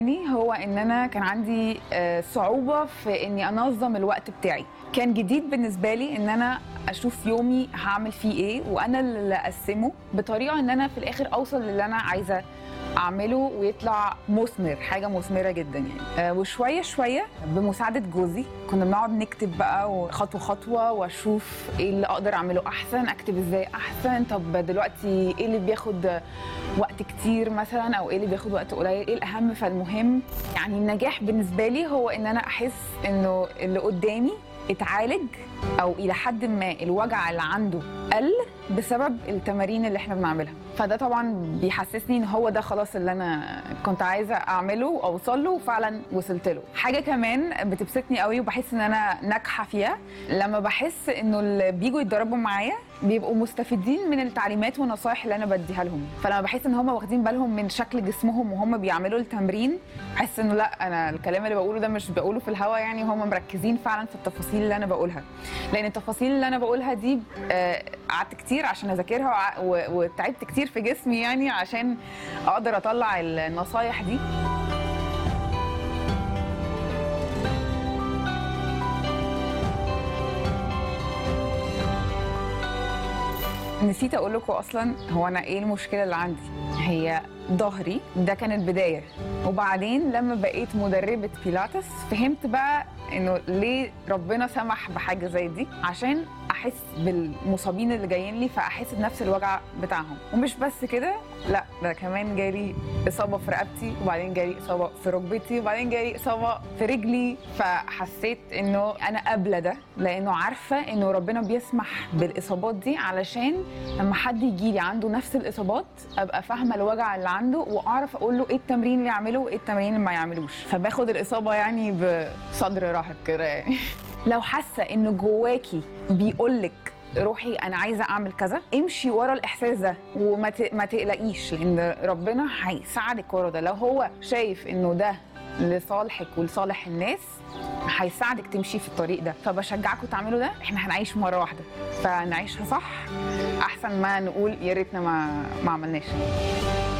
هو ان انا كان عندي آه، صعوبه في اني انظم الوقت بتاعي كان جديد بالنسبه لي ان انا اشوف يومي هعمل فيه ايه وانا اللي اقسمه بطريقه ان انا في الاخر اوصل للي انا عايزه اعمله ويطلع مثمر حاجه مثمره جدا يعني آه، وشويه شويه بمساعده جوزي كنا بنقعد نكتب بقى خطوه خطوه واشوف ايه اللي اقدر اعمله احسن اكتب ازاي احسن طب دلوقتي ايه اللي بياخد وقت كتير مثلا او ايه اللي بياخد وقت قليل ايه الاهم فالمهم يعني النجاح بالنسبه لي هو ان انا احس انه اللي قدامي اتعالج او الى حد ما الوجع اللي عنده قل بسبب التمارين اللي احنا بنعملها فده طبعا بيحسسني ان هو ده خلاص اللي انا كنت عايزه اعمله واوصل له وفعلا وصلت له حاجه كمان بتبسطني قوي وبحس ان انا ناجحه فيها لما بحس انه اللي بيجوا يتدربوا معايا بيبقوا مستفيدين من التعليمات والنصايح اللي انا بديها لهم فلما بحس ان هم واخدين بالهم من شكل جسمهم وهم بيعملوا التمرين بحس انه لا انا الكلام اللي بقوله ده مش بقوله في الهوا يعني هم مركزين فعلا في التفاصيل اللي انا بقولها لان التفاصيل اللي انا بقولها دي آه، قعدت كتير عشان اذاكرها وع- و- وتعبت كتير في جسمي يعني عشان اقدر اطلع النصايح دي نسيت اقول لكم اصلا هو انا ايه المشكله اللي عندي هي ظهري ده كان البدايه وبعدين لما بقيت مدربه بيلاتس فهمت بقى انه ليه ربنا سمح بحاجه زي دي عشان احس بالمصابين اللي جايين لي فاحس بنفس الوجع بتاعهم ومش بس كده لا ده كمان جالي اصابه في رقبتي وبعدين جالي اصابه في ركبتي وبعدين جالي اصابه في رجلي فحسيت انه انا قابله ده لانه عارفه انه ربنا بيسمح بالاصابات دي علشان لما حد يجي لي عنده نفس الاصابات ابقى فاهمه الوجع اللي عنده واعرف اقول له ايه التمرين اللي يعمله وايه التمرين اللي ما يعملوش فباخد الاصابه يعني بصدر رحب كده يعني لو حاسه انه جواكي بيقولك روحي انا عايزه اعمل كذا امشي ورا الاحساس ده وما ت- ما تقلقيش لان ربنا هيساعدك ورا ده لو هو شايف انه ده لصالحك ولصالح الناس هيساعدك تمشي في الطريق ده فبشجعكم تعملوا ده احنا هنعيش مره واحده فنعيشها صح احسن ما نقول يا ريتنا ما ما عملناش